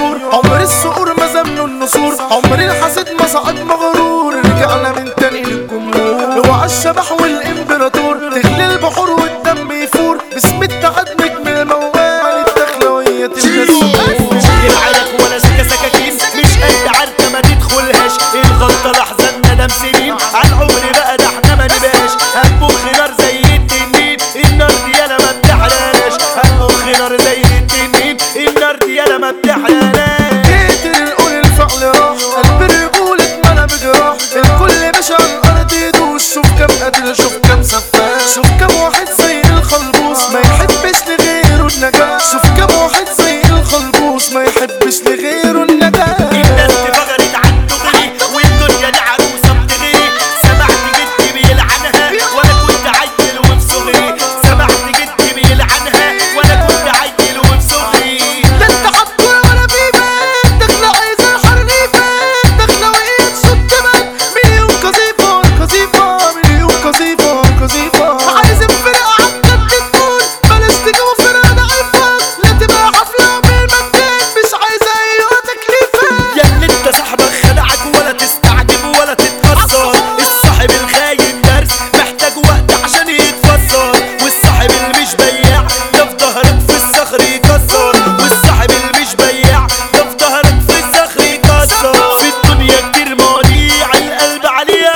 العصور عمر الصقور ما زمنوا النسور عمر الحسد ما صعد مغرور رجعنا من تاني للجمهور اوعى الشبح والامبراطور تغلي البحور والدم يفور باسم التعدمك من الموال الدخلوية النسور العرق ولا سكة سكاكين مش قد عركة ما تدخلهاش الغلطة لحظة ندم سنين عالعمر بقى ده احنا ما نبقاش هنبخ نار زي التنين النار دي يالا ما بتحلاش هنبخ نار زي التنين النار دي يالا ما بتحلاش قدر نقول الفعل راح قلب الرجول اتملى بجراح الكل مش على الارض يدوس شوف كم قتل شوف كم سفاح شوف كم واحد زي الخلبوس ما يحبش لغيره النجاح شوف كم واحد زي الخلبوس ما يحبش لغيره النجاح الناس اتفجرت عن دغري والدنيا دي عروسة بتغري سمعت جدي بيلعنها وانا كنت عيل وفي صغري سمعت جدي بيلعنها وانا كنت عيل وفي صغري لا انت حطوله ولا بيبان داخله عايزه الحريفه داخله وقيت صوت كمان مليون قذيفه قذيفه مليون قذيفه قذيفه عايز الفرقه عالجد تكون بلاش تجيبوا فرقه ضعيفه لا تبقى حفله بالمجان مش عايزه ايوه تكليفه يا اللي انت صاحبك خدعك ولا تستعجب ولا تتأثر الصاحب الخاين درس محتاج وقت عشان يتفسر والصاحب اللي مش بياع ده في ظهرك في الصخر يكسر والصاحب اللي مش بياع ده في ظهرك في الصخر يكسر في الدنيا كتير مواضيع القلب عليها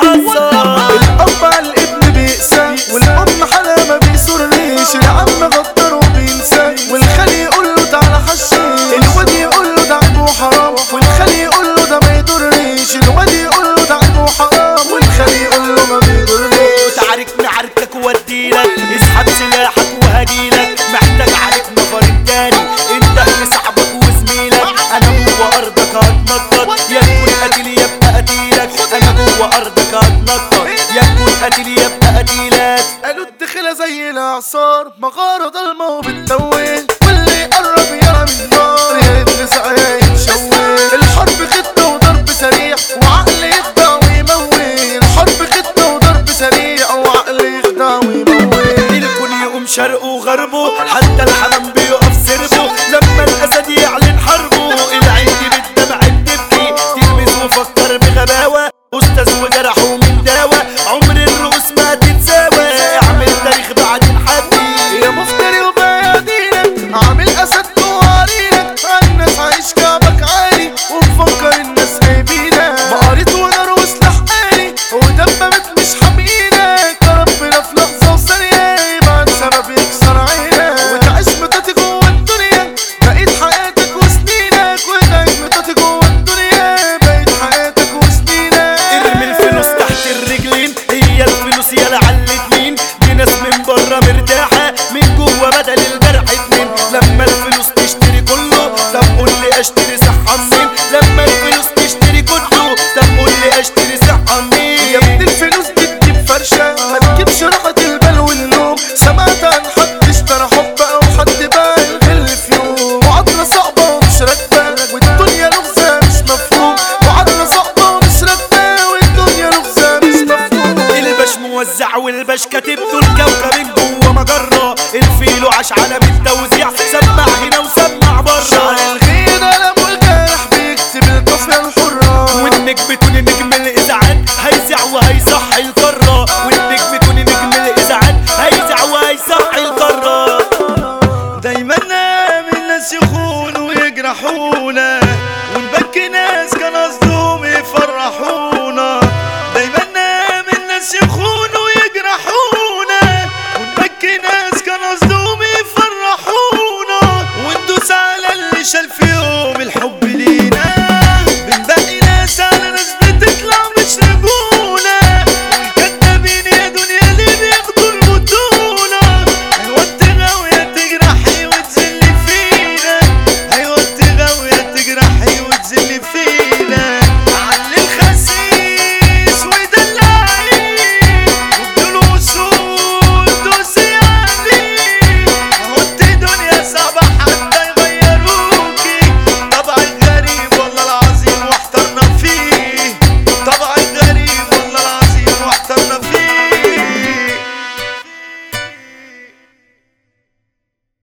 بيتحسر الاب على الابن بيقسى والام حلا ما بيسرنيش العم غدر وبينسى والخالي يقول له تعالى حشي الواد يقول له ده عيب وحرام والخالي يقول له ده ما يضرنيش الواد يقول له ده عيب وحرام والخالي يقول له ما بيضرنيش تعاركني عركك واديلك اسحب سلاحك وهجيلك محتاج عليك نفر تاني انت اللي صاحبك وزميلك انا جوه ارضك هتنطط يا تكون قتيل يبقى قتيلك انا جوه ارضك هتنطط يا تكون قتيل يبقى قتيلك قالوا الدخلة زي الاعصار مغارة ضلمة وبتدور واللي يقرب يرى من نار يا يتلسع يا يتشوه الحرب خطة وضرب سريع وعقل يخدع ويموت الحرب خطة وضرب سريع وعقل يخدع ويموت الكل يقوم شرقه وغربه حتى الحمام بيقف سربه لما الاسد يعلن حربه العين دي بالدمع بتبكي تلمس وفكر بغباوه استاذ وجرحه من داوى عمر الرؤوس ما تتساوى اعمل تاريخ بعدين حدي يا مفتري وبيادينك عامل اسد جوارينك الناس عايش كعبك عالي ومفكر الناس هيبينك مقاريط ونار وسلاح آلي ودبابات مش حامينك يا ربنا في لحظة وثانية يبعت سبب يكسر عينك وتعيش متاتي جوه الدنيا بقيت حياتك وسنينك وتعيش متاتي جوه الدنيا بقيت حياتك وسنينك ارمي الفلوس تحت الرجلين هي الفلوس يا الاتنين دي ناس من بره مرتاحة من جوه بدل الجرح اتنين لما الفلوس تشتري كله طب قول لي اشتري صحة منين لما الفلوس تشتري كله طب قول لي اشتري صحة منين يا ابن الفلوس دي تجيب فرشة ما تجيبش راحة البال والنوم سمعت عن حد اشترى حب او حد باع الغل في يوم معادلة صعبة ومش راكبة والدنيا لغزة مش مفهوم معادلة صعبة ومش راكبة والدنيا لغزة مش مفهوم الباش موزع والباش كاتب له الكوكب من جوه مجرة الفيلو عاش على بالتوزيع سمع هنا وسمع شعر بره الغير قلم والجرح بيكتب القافية الحرة والنجم توني نجم الازعاج هيزع وهيصحي القارة والنجم توني نجم الازعاج هيزع وهيصحي القارة دايما نعمل ناس يخونوا ويجرحونا ونبكي ناس كان قصدهم يفرحونا